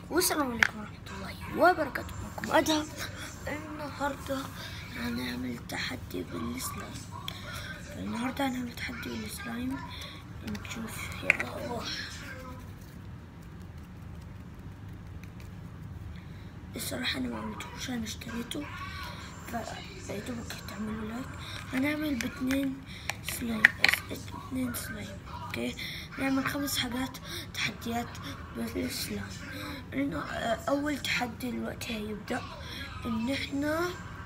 والسلام عليكم ورحمة الله وبركاته معكم أدهم النهاردة هنعمل تحدي بالسلايم النهاردة هنعمل تحدي بالسلايم نشوف يلا الله الصراحة أنا ما عملتوش أنا اشتريته فيدوبك تعملوا لايك هنعمل باتنين سلايم اتنين سلايم اوكي نعمل خمس حاجات تحديات بالسلايم انه اول تحدي دلوقتي هيبدأ ان احنا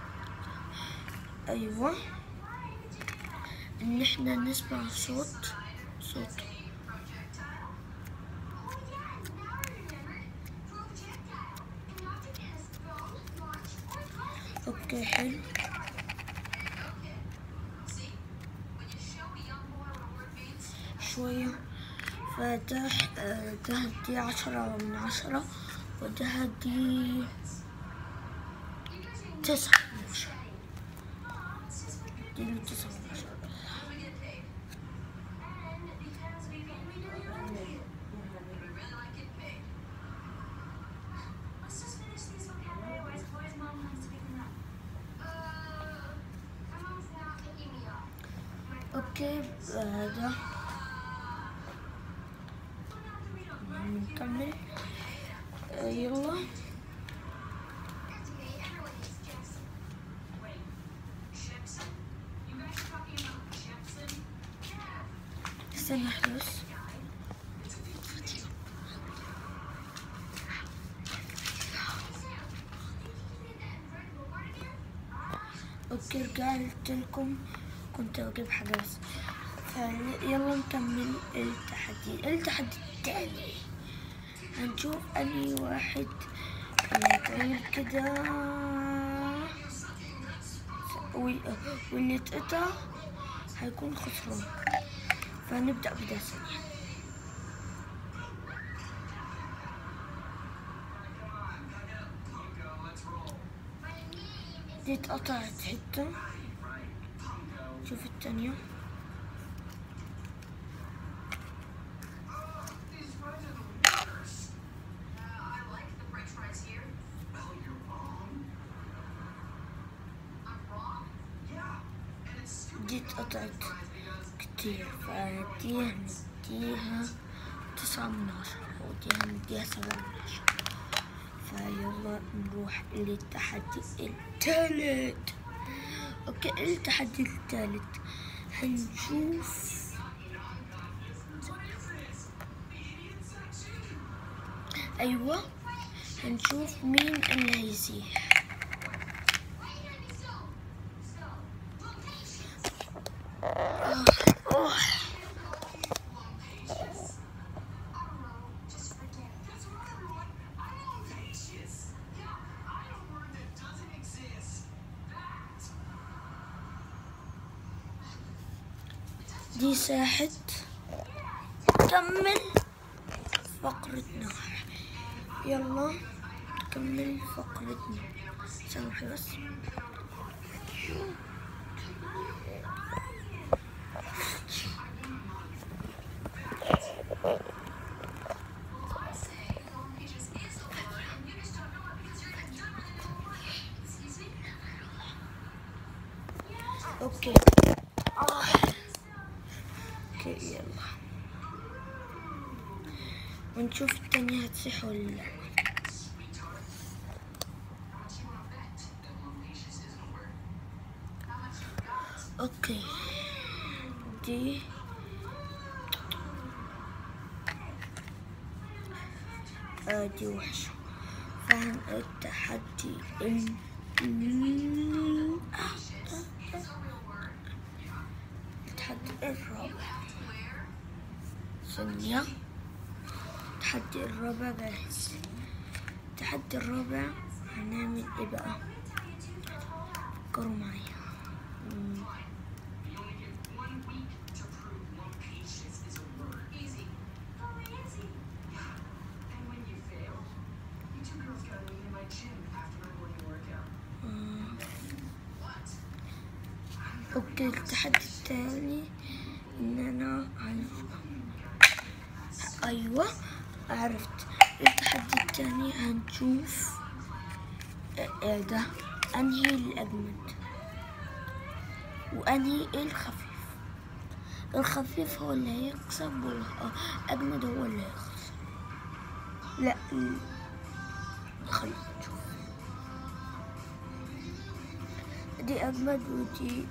ايوه ان احنا نسمع صوت صوت اوكي حلو شوية فده ده دي عشرة من عشرة وده دي تسعة من عشرة دي تسعة من عشرة اوكي ده نكمل يلا استنى احدث اوكي رجعت لكم كنت بجيب حاجة بس يلا نكمل التحدي التحدي التاني هنشوف أنهي واحد يطير كده واللي اتقطع هيكون خسران فهنبدأ بدا ثانية دي اتقطعت حتة شوف التانية دي اتقطعت كتير فدي هنديها تسعة من عشرة ودي هنديها سبعة من عشرة فيلا نروح للتحدي التالت اوكي التحدي التالت هنشوف ايوه هنشوف مين اللي هيزيح دي ساحة كمل فقرتنا يلا كمل فقرتنا سامحي بس اوكي آه. اوكي يلا ونشوف التانية هتصيح ولا لا اوكي دي آه دي وحشة فهم التحدي ال التحدي الرابع ثانية التحدي الرابع جاهز التحدي الرابع هنعمل ايه بقى فكروا معايا اوكي التحدي التاني ان انا عارف ايوه عرفت التحدي التاني هنشوف ايه ده انهي الاجمد وانهي الخفيف الخفيف هو اللي هيكسب والاجمد هو اللي هيخسر لا ال- خلينا نشوف دي اجمد ودي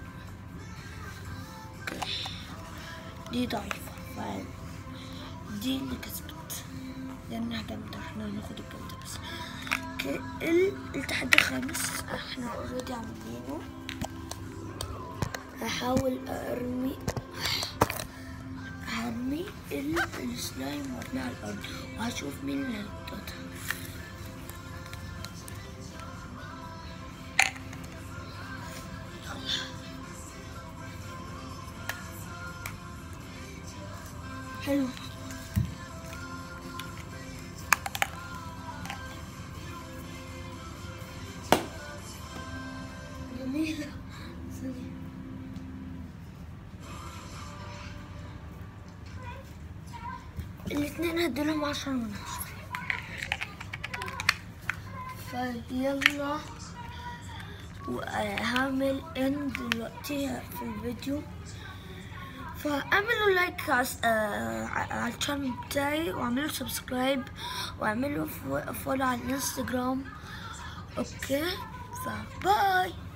دي ضعيفة ف- دي اللي كسبت لأنها جامدة احنا هناخد الجامدة بس اوكي ال- التحدي الخامس احنا اوريدي عاملينه هحاول ارمي هرمي ال- السلايم وارميه على الارض وهشوف مين اللي هينططها حلو جميلة ثانية. الاتنين هديلهم عشرة من عشرة فيلا وهعمل اند دلوقتي في الفيديو فاعملوا لايك عس- آه، على الشانل بتاعي واعملوا سبسكرايب واعملوا فولو على الانستجرام اوكي فباي